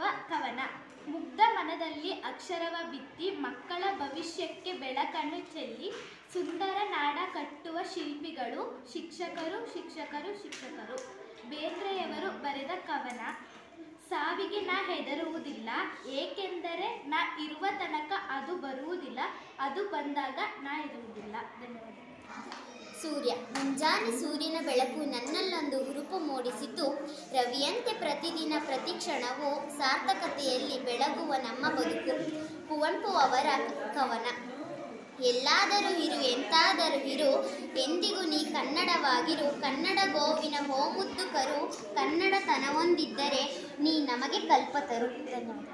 ತಯಾರಿಸಿರುವ ಕವನ ಮುಗ್ಧ ಮನದಲ್ಲಿ ಅಕ್ಷರವ ಬಿತ್ತಿ ಮಕ್ಕಳ ಭವಿಷ್ಯಕ್ಕೆ ಬೆಳಕನ್ನು ಚೆಲ್ಲಿ ಸುಂದರ ನಾಡ ಕಟ್ಟುವ ಶಿಲ್ಪಿಗಳು ಶಿಕ್ಷಕರು ಶಿಕ್ಷಕರು ಶಿಕ್ಷಕರು ಬೇಂದ್ರೆಯವರು ಬರೆದ ಕವನ ಸಾವಿಗೆ ನಾ ಹೆದರುವುದಿಲ್ಲ ಏಕೆಂದರೆ ನಾ ಇರುವ ತನಕ ಅದು ಬರುವುದಿಲ್ಲ ಅದು ಬಂದಾಗ ನಾ ಇರುವುದಿಲ್ಲ ಧನ್ಯವಾದ ಸೂರ್ಯ ಮುಂಜಾನೆ ಸೂರ್ಯನ ಬೆಳಕು ನನ್ನಲ್ಲೊಂದು ಹುರುಪು ಮೂಡಿಸಿತು ರವಿಯಂತೆ ಪ್ರತಿದಿನ ಪ್ರತಿ ಕ್ಷಣವೂ ಸಾರ್ಥಕತೆಯಲ್ಲಿ ಬೆಳಗುವ ನಮ್ಮ ಬದುಕು ಕುವೆಂಪು ಅವರ ಕವನ ಎಲ್ಲಾದರೂ ಇರು ಎಂತಾದರೂ ಇರು ಎಂದಿಗೂ ನೀ ಕನ್ನಡವಾಗಿರು ಕನ್ನಡ ಗೋವಿನ ಹೋಮುದ್ದು ಕರು ಕನ್ನಡತನವೊಂದಿದ್ದರೆ ನೀ ನಮಗೆ ಕಲ್ಪತರು ಧನ್ಯವಾದ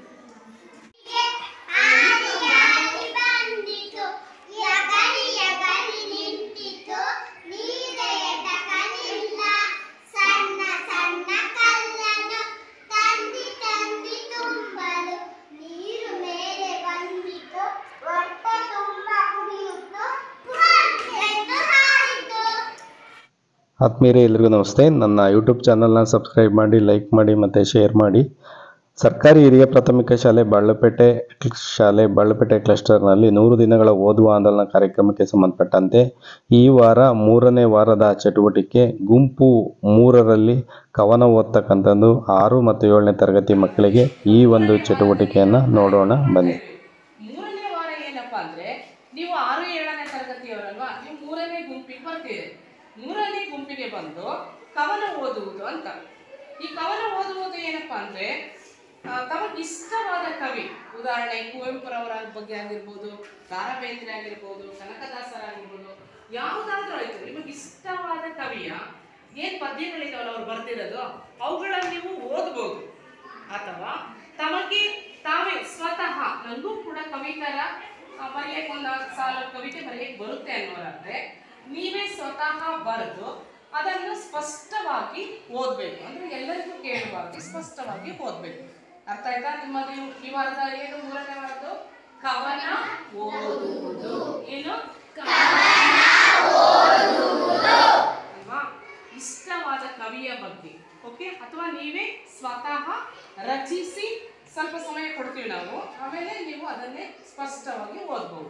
ಬಂದಿತು ಯಗರಿ ಯಗರಿ ನಿಂತಿತು ನೀರೆಯದ ಕಲಿಲ್ಲ ಸಣ್ಣ ಸಣ್ಣ ಕಲ್ಲನು ತಂದಿ ತಂದಿ ತುಂಬಲು ನೀರು ಮೇಲೆ ಬಂದಿತು ಹೊಟ್ಟೆ ತುಂಬ ಕುಡಿಯಿತು ಎಂದು ಹಾರಿತು ಆತ್ಮೀಯರೇ ಎಲ್ರಿಗೂ ನಮಸ್ತೆ ನನ್ನ ಯೂಟ್ಯೂಬ್ ಚಾನಲ್ನ ಸಬ್ಸ್ಕ್ರೈಬ್ ಮಾಡಿ ಲೈಕ್ ಮಾಡಿ ಮತ್ತು ಶೇರ್ ಮಾಡಿ ಸರ್ಕಾರಿ ಹಿರಿಯ ಪ್ರಾಥಮಿಕ ಶಾಲೆ ಬಾಳ್ಲಪೇಟೆ ಶಾಲೆ ಬಾಳ್ಲಪೇಟೆ ಕ್ಲಸ್ಟರ್ನಲ್ಲಿ ನೂರು ದಿನಗಳ ಓದುವ ಆಂದೋಲನ ಕಾರ್ಯಕ್ರಮಕ್ಕೆ ಸಂಬಂಧಪಟ್ಟಂತೆ ಈ ವಾರ ಮೂರನೇ ವಾರದ ಚಟುವಟಿಕೆ ಗುಂಪು ಮೂರರಲ್ಲಿ ಕವನ ಓದ್ತಕ್ಕಂಥದ್ದು ಆರು ಮತ್ತು ಏಳನೇ ತರಗತಿ ಮಕ್ಕಳಿಗೆ ಈ ಒಂದು ಚಟುವಟಿಕೆಯನ್ನು ನೋಡೋಣ ಬನ್ನಿ ಮೂರನೇ ವಾರ ಏನಪ್ಪಾ ಅಂದ್ರೆ ನೀವು ಆರು ಏಳನೇ ತರಗತಿಯವರಲ್ವಾ ನೀವು ಮೂರನೇ ಗುಂಪಿಗೆ ಬರ್ತೀರಿ ಮೂರನೇ ಗುಂಪಿಗೆ ಬಂದು ಕವನ ಓದುವುದು ಅಂತ ಈ ಕವನ ಓದುವುದು ಏನಪ್ಪಾ ಅಂದ್ರೆ ಆ, ತಮಗೆ ಇಷ್ಟವಾದ ಕವಿ ಉದಾಹರಣೆ ಕುವೆಂಪುರವರ ಬಗ್ಗೆ ಆಗಿರ್ಬೋದು ದಾರಾ ಬೇಂದ್ರೆ ಆಗಿರ್ಬೋದು ಕನಕದಾಸರಾಗಿರ್ಬೋದು ಯಾವುದಾದ್ರೂ ಆಯ್ತು ನಿಮಗೆ ಇಷ್ಟವಾದ ಕವಿಯ ಏನ್ ಪದ್ಯಗಳಿದಾವಲ್ಲ ಅವ್ರು ಬರ್ದಿರೋದು ಅವುಗಳನ್ನ ನೀವು ಓದ್ಬೋದು ಅಥವಾ ತಮಗೆ ತಾವೇ ಸ್ವತಃ ನನಗೂ ಕೂಡ ಕವಿತರ ಬರೆಯಕ್ಕೆ ಒಂದು ಸಾಲ ಕವಿತೆ ಬರೆಯಕ್ಕೆ ಬರುತ್ತೆ ಅನ್ನೋರಾದ್ರೆ ನೀವೇ ಸ್ವತಃ ಬರೆದು ಅದನ್ನು ಸ್ಪಷ್ಟವಾಗಿ ಓದ್ಬೇಕು ಅಂದ್ರೆ ಎಲ್ಲರಿಗೂ ಕೇಳುವಾಗಿ ಸ್ಪಷ್ಟವಾಗಿ ಓದ್ಬೇಕು ಅರ್ಥ ಆಯ್ತಾ ನಿಮ್ಮದು ಈ ವಾರದ ಏನು ಮೂರನೇ ವಾರದ್ದು ಕವನ ಓದುವುದು ಏನು ಅಲ್ವಾ ಇಷ್ಟವಾದ ಕವಿಯ ಬಗ್ಗೆ ಓಕೆ ಅಥವಾ ನೀವೇ ಸ್ವತಃ ರಚಿಸಿ ಸ್ವಲ್ಪ ಸಮಯ ಕೊಡ್ತೀವಿ ನಾವು ಆಮೇಲೆ ನೀವು ಅದನ್ನೇ ಸ್ಪಷ್ಟವಾಗಿ ಓದ್ಬಹುದು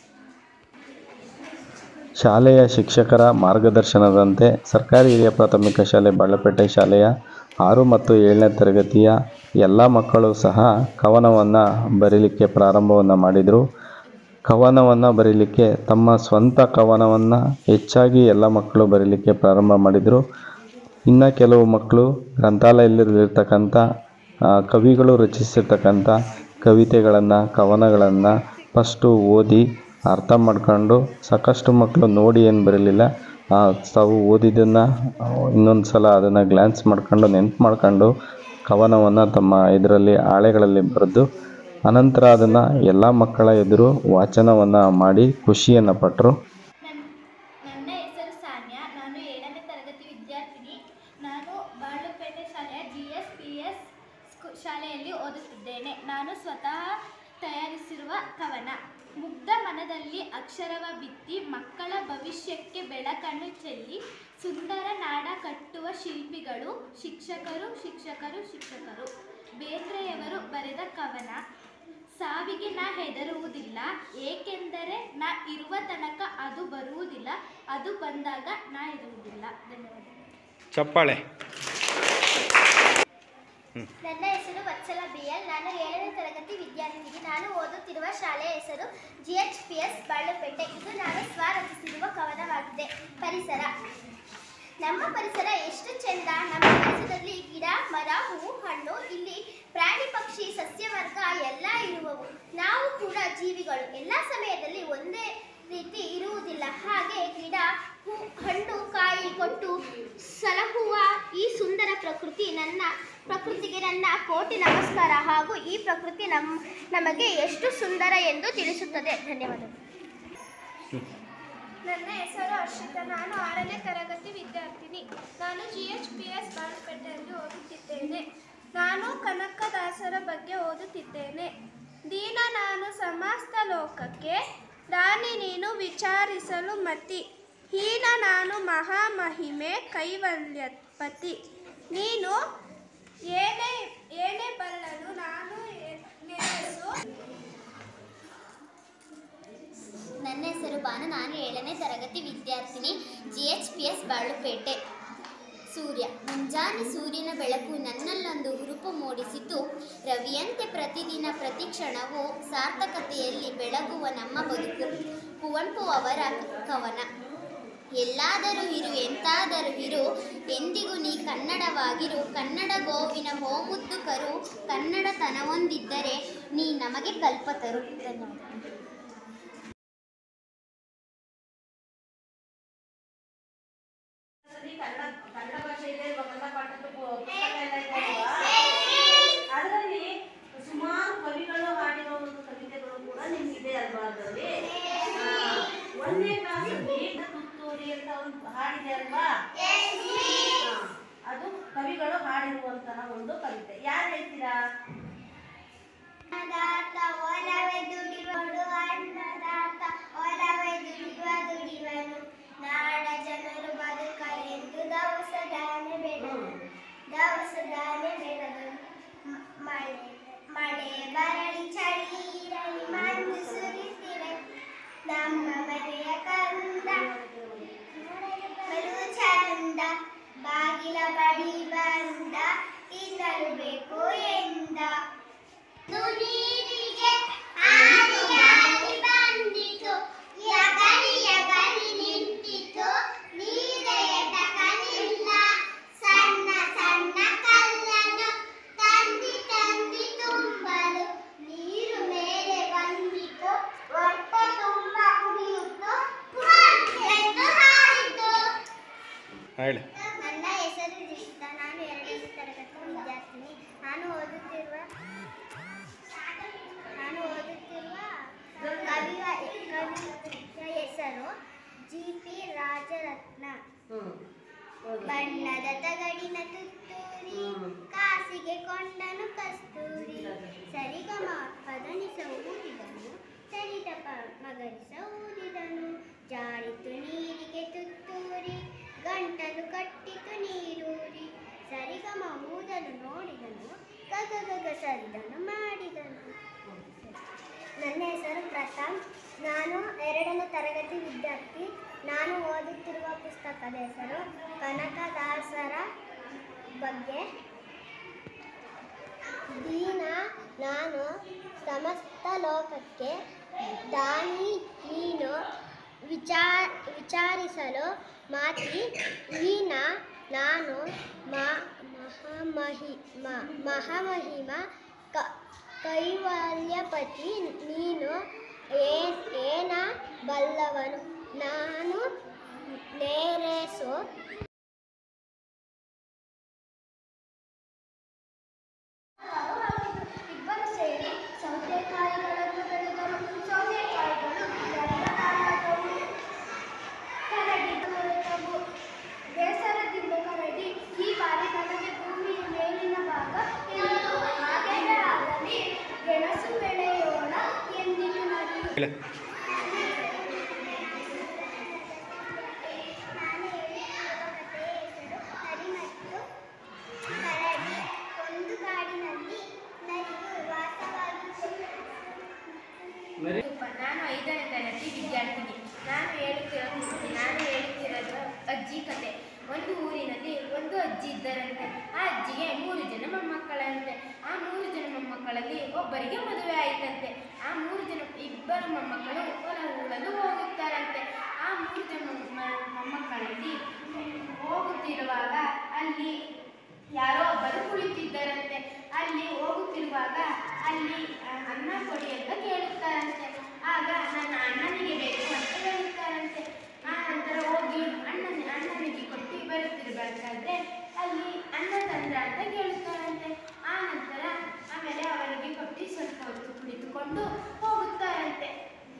ಶಾಲೆಯ ಶಿಕ್ಷಕರ ಮಾರ್ಗದರ್ಶನದಂತೆ ಸರ್ಕಾರಿ ಹಿರಿಯ ಪ್ರಾಥಮಿಕ ಶಾಲೆ ಬಾಳಪೇಟೆ ಶಾಲೆಯ ಆರು ಮತ್ತು ಏಳನೇ ತರಗತಿಯ ಎಲ್ಲ ಮಕ್ಕಳು ಸಹ ಕವನವನ್ನು ಬರೀಲಿಕ್ಕೆ ಪ್ರಾರಂಭವನ್ನು ಮಾಡಿದರು ಕವನವನ್ನು ಬರೀಲಿಕ್ಕೆ ತಮ್ಮ ಸ್ವಂತ ಕವನವನ್ನು ಹೆಚ್ಚಾಗಿ ಎಲ್ಲ ಮಕ್ಕಳು ಬರೀಲಿಕ್ಕೆ ಪ್ರಾರಂಭ ಮಾಡಿದರು ಇನ್ನು ಕೆಲವು ಮಕ್ಕಳು ಗ್ರಂಥಾಲಯದಲ್ಲಿರ್ತಕ್ಕಂಥ ಆ, ಕವಿಗಳು ರಚಿಸಿರ್ತಕ್ಕಂಥ ಕವಿತೆಗಳನ್ನು ಕವನಗಳನ್ನು ಫಸ್ಟು ಓದಿ ಅರ್ಥ ಮಾಡ್ಕೊಂಡು ಸಾಕಷ್ಟು ಮಕ್ಕಳು ನೋಡಿ ಏನು ಬರಲಿಲ್ಲ ತಾವು ಓದಿದ್ದನ್ನು ಇನ್ನೊಂದು ಸಲ ಅದನ್ನು ಗ್ಲ್ಯಾನ್ಸ್ ಮಾಡ್ಕೊಂಡು ನೆನ್ಪು ಮಾಡ್ಕೊಂಡು ಕವನವನ್ನು ತಮ್ಮ ಇದರಲ್ಲಿ ಹಾಳೆಗಳಲ್ಲಿ ಬರೆದು ಅನಂತರ ಅದನ್ನು ಎಲ್ಲ ಮಕ್ಕಳ ಎದುರು ವಾಚನವನ್ನು ಮಾಡಿ ಖುಷಿಯನ್ನು ಪಟ್ಟರು ನನ್ನ ನನ್ನ ಹೆಸರು ಸಾನ್ಯಾ ನಾನು ಏಳನೇ ತರಗತಿ ವಿದ್ಯಾರ್ಥಿನಿ ನಾನು ಬಾಳುಪೇಟೆ ಶಾಲೆಯ ಜಿ ಎಸ್ ಪಿ ಎಸ್ ಶಾಲೆಯಲ್ಲಿ ಓದುತ್ತಿದ್ದೇನೆ ನಾನು ಸ್ವತಃ ತಯಾರಿಸಿರುವ ಕವನ ಮುಗ್ಧ ಮನದಲ್ಲಿ ಅಕ್ಷರವ ಬಿತ್ತಿ ಮಕ್ಕಳ ಭವಿಷ್ಯಕ್ಕೆ ಬೆಳಕನ್ನು ಚೆಲ್ಲಿ ಸುಂದರ ನಾಡ ಕಟ್ಟುವ ಶಿಲ್ಪಿಗಳು ಶಿಕ್ಷಕರು ಶಿಕ್ಷಕರು ಶಿಕ್ಷಕರು ಬೇಂದ್ರೆಯವರು ಬರೆದ ಕವನ ಸಾವಿಗೆ ನಾ ಹೆದರುವುದಿಲ್ಲ ಏಕೆಂದರೆ ನಾ ಇರುವ ತನಕ ಅದು ಬರುವುದಿಲ್ಲ ಅದು ಬಂದಾಗ ನಾ ಇರುವುದಿಲ್ಲ ಧನ್ಯವಾದ ಚಪ್ಪಾಳೆ ನನ್ನ ಹೆಸರು ವತ್ಸಲ ಬಿ ಎಲ್ ನಾನು ಏಳನೇ ತರಗತಿ ವಿದ್ಯಾರ್ಥಿನಿ ನಾನು ಓದುತ್ತಿರುವ ಶಾಲೆಯ ಹೆಸರು G H P S Balupete ಇದು ನಾನು ಸ್ವರಚಿಸಿರುವ ಕವನವಾಗಿದೆ ಪರಿಸರ ನಮ್ಮ ಪರಿಸರ ಎಷ್ಟು ಚೆಂದ ನಮ್ಮ ಪರಿಸರದಲ್ಲಿ ಗಿಡ ಮರ ಹೂವು ಹಣ್ಣು ಇಲ್ಲಿ ಪ್ರಾಣಿ ಪಕ್ಷಿ ಸಸ್ಯವರ್ಗ ಎಲ್ಲ ಇರುವವು ನಾವು ಕೂಡ ಜೀವಿಗಳು ಎಲ್ಲ ಸಮಯದಲ್ಲಿ ಒಂದೇ ರೀತಿ ಇರುವುದಿಲ್ಲ ಹಾಗೆ ಗಿಡ ಹೂ ಹಣ್ಣು ಕಾಯಿ ಕೊಟ್ಟು ಸಲಹುವ ಈ ಸುಂದರ ಪ್ರಕೃತಿ ನನ್ನ ಪ್ರಕೃತಿಗೆ ನನ್ನ ಕೋಟಿ ನಮಸ್ಕಾರ ಹಾಗೂ ಈ ಪ್ರಕೃತಿ ನಮ್ ನಮಗೆ ಎಷ್ಟು ಸುಂದರ ಎಂದು ತಿಳಿಸುತ್ತದೆ ಧನ್ಯವಾದಗಳು ನನ್ನ ಹೆಸರು ಹರ್ಷಿತಾ ನಾನು ಆರನೇ ತರಗತಿ ವಿದ್ಯಾರ್ಥಿನಿ ನಾನು ಜಿ ಎಚ್ ಪಿ ಎಸ್ ಬಾಳುಪೇಟೆಯಲ್ಲಿ ಓದುತ್ತಿದ್ದೇನೆ ನಾನು ಕನಕದಾಸರ ಬಗ್ಗೆ ಓದುತ್ತಿದ್ದೇನೆ ದೀನ ನಾನು ಸಮಸ್ತ ಲೋಕಕ್ಕೆ ದಾನಿ ನೀನು ವಿಚಾರಿಸಲು ಮತಿ ಹೀನ ನಾನು ಮಹಾಮಹಿಮೆ ಕೈವಲ್ಯಪತಿ ನೀನು ಏನೇ ಏನೇ ಬಲ್ಲನು ತರಗತಿ ವಿದ್ಯಾರ್ಥಿನಿ G H P S Balupete ಸೂರ್ಯ ಮುಂಜಾನೆ ಸೂರ್ಯನ ಬೆಳಕು ನನ್ನಲ್ಲೊಂದು ಹುರುಪು ಮೂಡಿಸಿತು ರವಿಯಂತೆ ಪ್ರತಿದಿನ ಪ್ರತಿ ಕ್ಷಣವೂ ಸಾರ್ಥಕತೆಯಲ್ಲಿ ಬೆಳಗುವ ನಮ್ಮ ಬದುಕು ಕುವೆಂಪು ಅವರ ಕವನ ಎಲ್ಲಾದರೂ ಇರು ಎಂತಾದರೂ ಇರು ಎಂದಿಗೂ ನೀ ಕನ್ನಡವಾಗಿರು ಕನ್ನಡ ಗೋವಿನ ಹೋಮುದ್ದು ಕರು ಕನ್ನಡತನವೊಂದಿದ್ದರೆ ನೀ ನಮಗೆ ಕಲ್ಪತರು ಧನ್ಯವಾದ ಕನ್ನಡ ಕನ್ನಡ ಭಾಷೆ ಇದೆ ಇವಾಗ ಕನ್ನಡ ಪಾಠದ ಪು- ಪುಸ್ತಕ ಎಲ್ಲ ಇದೆ ಅಲ್ವಾ? ಅದರಲ್ಲಿ ಸುಮಾರು ಕವಿಗಳು ಹಾಡಿರೋ ಒಂದು ಕವಿತೆಗಳು ಕೂಡ ನಿಮ್ಗಿದೆ ಅಲ್ವಾ ಅದರಲ್ಲಿ ಆ, ಒಂದನೇ ಕ್ಲಾಸಲ್ಲಿ ತುತ್ತೂರಿ ಅಂತ ಒಂದು ಹಾಡಿದೆ ಅಲ್ವಾ ಹಾ, ಅದು ಕವಿಗಳು ಹಾಡಿರುವಂತಹ ಒಂದು ಕವಿತೆ ಯಾರು ಹೇಳ್ತೀರಾ ಅನ್ನದಾತ ಒಲವೇ ದುಡಿವನು ಅನ್ನದಾತ ಒಲವೇ ದುಡಿವ ದುಡಿವನು ನಾಡ ಜನರು ಬದುಕಲೆಂದು ದವಸದಾನೆ ಬೆಳೆದನು ದವಸದಾನೆ ಬೆಳೆದನು ಮ- ಮಳೆ ಮಳೆ ಬರಲಿ ಚಳಿ ಇರಲಿ ಮಂಜು ಸುರಿತಿರಲಿ ನಮ್ಮ ಮನೆಯ ಕಂದ ಬಲು ಚಂದ ಬಾಗಿಲ ಬಳಿ ಬಂದ ತಿನ್ನಲು ಬೇಕು ಎಂದ ನೀರಿಗೆ ಆಗಿ ಆಗಿ ಬಂದಿತು ಯಗರಿ ಯಗರಿ ನಿಂತಿತು ನೀರೇ ಎಟಕಲಿಲ್ಲ ಸಣ್ಣ ಸಣ್ಣ ಕಲ್ಲನ್ನು ತಂದಿ ತಂದಿ ತುಂಬಲು ನೀರು ಮೇಲೆ ಬಂದಿತು ಹೊಟ್ಟೆ ತುಂಬ ಕುಡಿಯಿತು ಎಂದು ಹಾಡಿತು ಹೇಳಿ ನನ್ನ ಹೆಸರು ರಿಷಿತಾ ನಾನು ಎರಡನೇ ತರಗತಿ ವಿದ್ಯಾರ್ಥಿನಿ ನಾನು ಓದುತ್ತಿರುವ ನಾನು ಓದುತ್ತಿರುವ ಕವಿಯ ಕವಿಯ ಹೆಸರು ಜಿ ಪಿ ರಾಜರತ್ನ ಬಣ್ಣದ ತಗಡಿನ ತುತ್ತೂರಿ ಕಾಸಿಗೆ ಕೊಂಡನು ಕಸ್ತೂರಿ ಸರಿಗಮ ಪದನಿಸ ಊದಿದನು ಸರಿದ ಪ ಮಗನಿಸ ಊದಿದನು ಜಾರಿತು ನೀರಿಗೆ ತುತ್ತೂರಿ ಗಂಟಲು ಕಟ್ಟಿತು ನೀರೂರಿ ಸರಿಗಮ ಊದಲು ನೋಡಿದನು ಗಗ ಗಗ ಸರಿದನು ಮಾಡಿದನು ನನ್ನ ಹೆಸರು ಪ್ರತಾಪ್ ನಾನು ಎರಡನೇ ತರಗತಿ ವಿದ್ಯಾರ್ಥಿ ನಾನು ಓದುತ್ತಿರುವ ಪುಸ್ತಕದ ಹೆಸರು ಕನಕದಾಸರ ಬಗ್ಗೆ ದೀನ ನಾನು ಸಮಸ್ತ ಲೋಕಕ್ಕೆ ದಾನಿ ನೀನು ವಿಚಾರ ವಿಚಾರಿಸಲು ಮಾತಿ ವೀಣ ನಾನು ಮ ಮಹಾಮಹಿ ಮ ಮಹಾಮಹಿಮ ಕ ಕೈವಲ್ಯಪತಿ ನೀನು ಏನ್ ಏನ ಬಲ್ಲವನು ನಾನು ನೇರೇಸು ಇಬ್ಬರು ಸೇರಿ ಸೌತೆಕಾಯಿಗಳನ್ನು ಬೆಳೆದರು ಸೌತೆಕಾಯಿಗಳು ಗಂಧಕಾಲದವು ಕರಡಿ ದೊರೆತವು ಬೇಸರದಿಂದ ಕರಡಿ ಈ ಬಾರಿ ನನಗೆ ಭೂಮಿಯ ಮೇಲಿನ ಭಾಗ ಎಂದು ಹಾಗೆಯೇ ಆಗಲಿ ಗೆಣಸು ಬೆಳೆಯೋಣ ಎಂದಿತು ನರಿಯು ನಾನು ಹೇಳುತ್ತಿರುವ ಕಥೆಯ ಹೆಸರು ಹರಿ ಮತ್ತು ಕರಡಿ ಒಂದು ಕಾಡಿನಲ್ಲಿ ನರಿಯು ವಾಸವಾಗಿತ್ತು ನಾನು ಐದನೇ ತರಗತಿ ವಿದ್ಯಾರ್ಥಿನಿ ನಾನು ಹೇಳುತ್ತಿರೋದು ನಾನು ಹೇಳುತ್ತಿರೋದು ಅಜ್ಜಿ ಕತೆ ಒಂದು ಊರಿನಲ್ಲಿ ಒಂದು ಅಜ್ಜಿ ಇದ್ದರಂತೆ ಆ ಅಜ್ಜಿಗೆ ಮೂರು ಜನ ಮೊಮ್ಮಕ್ಕಳಂತೆ ಆ ಮೂರು ಜನ ಮೊಮ್ಮಕ್ಕಳಲ್ಲಿ ಒಬ್ಬರಿಗೆ ಮದುವೆ ಆಯಿತಂತೆ ಆ ಮೂರು ಜನ ಇಬ್ಬರು ಮೊಮ್ಮಕ್ಕಳು ಹೊಲ ಹೂಳಲು ಹೋಗುತ್ತಾರಂತೆ ಆ ಮೂರು ಜನ ಮೊಮ್ಮ- ಮೊಮ್ಮಕ್ಕಳಲ್ಲಿ ಹೋಗುತ್ತಿರುವಾಗ ಅಲ್ಲಿ ಯಾರೋ ಒಬ್ಬರು ಕುಳಿತಿದ್ದರಂತೆ ಅಲ್ಲಿ ಹೋಗುತ್ತಿರುವಾಗ ಅಲ್ಲಿ ಆ, ಅನ್ನ ಕೊಡಿ ಅಂತ ಕೇಳುತ್ತಾರಂತೆ ಆಗ ನನ್ನ ಅಣ್ಣನಿಗೆ ಬೇಕು ಅಂತ ಹೇಳುತ್ತಾರಂತೆ ಆ ನಂತರ ಹೋಗಿ ಅಣ್ಣನ ಅಣ್ಣನಿಗೆ ಕೊಟ್ಟು ಬರುತ್ತಿರಬೇಕಾದ್ರೆ ಅಲ್ಲಿ ಅನ್ನ ತಂದ್ರ ಅಂತ ಕೇಳುತ್ತಾರಂತೆ ಆ ನಂತರ ಆಮೇಲೆ ಅವರಿಗೆ ಕೊಟ್ಟು ಸ್ವಲ್ಪ ಹೊತ್ತು ಕುಳಿತುಕೊಂಡು ಹೋಗುತ್ತಾರಂತೆ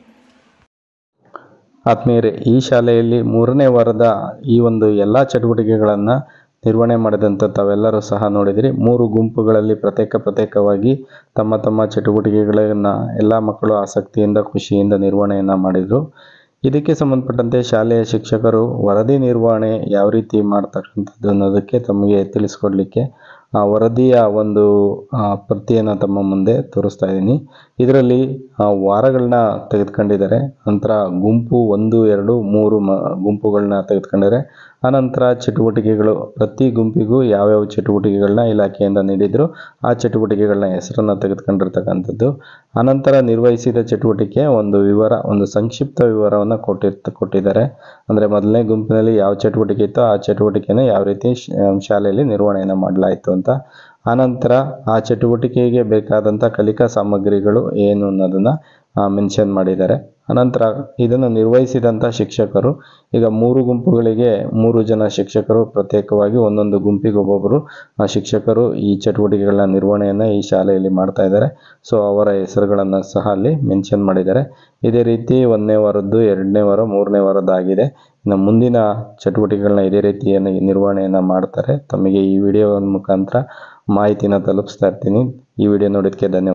ಆತ್ಮೀಯರೇ ಈ ಶಾಲೆಯಲ್ಲಿ ಮೂರನೇ ವಾರದ ಈ ಒಂದು ಎಲ್ಲ ಚಟುವಟಿಕೆಗಳನ್ನು ನಿರ್ವಹಣೆ ಮಾಡಿದಂಥ ತಾವೆಲ್ಲರೂ ಸಹ ನೋಡಿದಿರಿ ಮೂರು ಗುಂಪುಗಳಲ್ಲಿ ಪ್ರತ್ಯೇಕ ಪ್ರತ್ಯೇಕವಾಗಿ ತಮ್ಮ ತಮ್ಮ ಚಟುವಟಿಕೆಗಳನ್ನು ಎಲ್ಲ ಮಕ್ಕಳು ಆಸಕ್ತಿಯಿಂದ ಖುಷಿಯಿಂದ ನಿರ್ವಹಣೆಯನ್ನು ಮಾಡಿದರು ಇದಕ್ಕೆ ಸಂಬಂಧಪಟ್ಟಂತೆ ಶಾಲೆಯ ಶಿಕ್ಷಕರು ವರದಿ ನಿರ್ವಹಣೆ ಯಾವ ರೀತಿ ಮಾಡ್ತಕ್ಕಂಥದ್ದು ಅನ್ನೋದಕ್ಕೆ ತಮಗೆ ತಿಳಿಸ್ಕೊಡ್ಲಿಕ್ಕೆ ಆ ವರದಿಯ ಒಂದು ಆ, ಪ್ರತಿಯನ್ನು ತಮ್ಮ ಮುಂದೆ ತೋರಿಸ್ತಾ ಇದ್ದೀನಿ ಇದರಲ್ಲಿ ವಾರಗಳನ್ನ ತೆಗೆದುಕೊಂಡಿದ್ದಾರೆ ನಂತರ ಗುಂಪು ಒಂದು ಎರಡು ಮೂರು ಮ ಗುಂಪುಗಳನ್ನ ತೆಗೆದುಕೊಂಡಿದ್ದಾರೆ ಆನಂತರ ಚಟುವಟಿಕೆಗಳು ಪ್ರತಿ ಗುಂಪಿಗೂ ಯಾವ್ಯಾವ ಚಟುವಟಿಕೆಗಳನ್ನ ಇಲಾಖೆಯಿಂದ ನೀಡಿದ್ರು ಆ ಚಟುವಟಿಕೆಗಳನ್ನ ಹೆಸರನ್ನು ತೆಗೆದುಕೊಂಡಿರ್ತಕ್ಕಂಥದ್ದು ಆನಂತರ ನಿರ್ವಹಿಸಿದ ಚಟುವಟಿಕೆ ಒಂದು ವಿವರ ಒಂದು ಸಂಕ್ಷಿಪ್ತ ವಿವರವನ್ನು ಕೊಟ್ಟಿರ್ತ ಕೊಟ್ಟಿದ್ದಾರೆ ಅಂದರೆ ಮೊದಲನೇ ಗುಂಪಿನಲ್ಲಿ ಯಾವ ಚಟುವಟಿಕೆ ಇತ್ತೋ ಆ ಚಟುವಟಿಕೆನ ಯಾವ ರೀತಿ ಶ- ಶಾಲೆಯಲ್ಲಿ ನಿರ್ವಹಣೆಯನ್ನು ಮಾಡಲಾಯಿತು ಅಂತ ಆನಂತರ ಆ ಚಟುವಟಿಕೆಗೆ ಬೇಕಾದಂಥ ಕಲಿಕಾ ಸಾಮಗ್ರಿಗಳು ಏನು ಅನ್ನೋದನ್ನು ಮೆನ್ಷನ್ ಮಾಡಿದ್ದಾರೆ ಅನಂತರ ಇದನ್ನು ನಿರ್ವಹಿಸಿದಂಥ ಶಿಕ್ಷಕರು ಈಗ ಮೂರು ಗುಂಪುಗಳಿಗೆ ಮೂರು ಜನ ಶಿಕ್ಷಕರು ಪ್ರತ್ಯೇಕವಾಗಿ ಒಂದೊಂದು ಗುಂಪಿಗೆ ಒಬ್ಬೊಬ್ಬರು ಆ ಶಿಕ್ಷಕರು ಈ ಚಟುವಟಿಕೆಗಳ ನಿರ್ವಹಣೆಯನ್ನು ಈ ಶಾಲೆಯಲ್ಲಿ ಮಾಡ್ತಾ ಇದ್ದಾರೆ ಸೊ ಅವರ ಹೆಸರುಗಳನ್ನು ಸಹ ಅಲ್ಲಿ ಮೆನ್ಷನ್ ಮಾಡಿದ್ದಾರೆ ಇದೇ ರೀತಿ ಒಂದನೇ ವಾರದ್ದು ಎರಡನೇ ವಾರ ಮೂರನೇ ವಾರದ್ದಾಗಿದೆ ಇನ್ನು ಮುಂದಿನ ಚಟುವಟಿಕೆಗಳನ್ನ ಇದೇ ರೀತಿಯನ್ನು ನಿರ್ವಹಣೆಯನ್ನು ಮಾಡ್ತಾರೆ ತಮಗೆ ಈ ವಿಡಿಯೋ ಮುಖಾಂತರ ಮಾಹಿತಿನ ತಲುಪಿಸ್ತಾ ಇರ್ತೀನಿ ಈ ವಿಡಿಯೋ ನೋಡೋದಕ್ಕೆ ಧನ್ಯವಾದ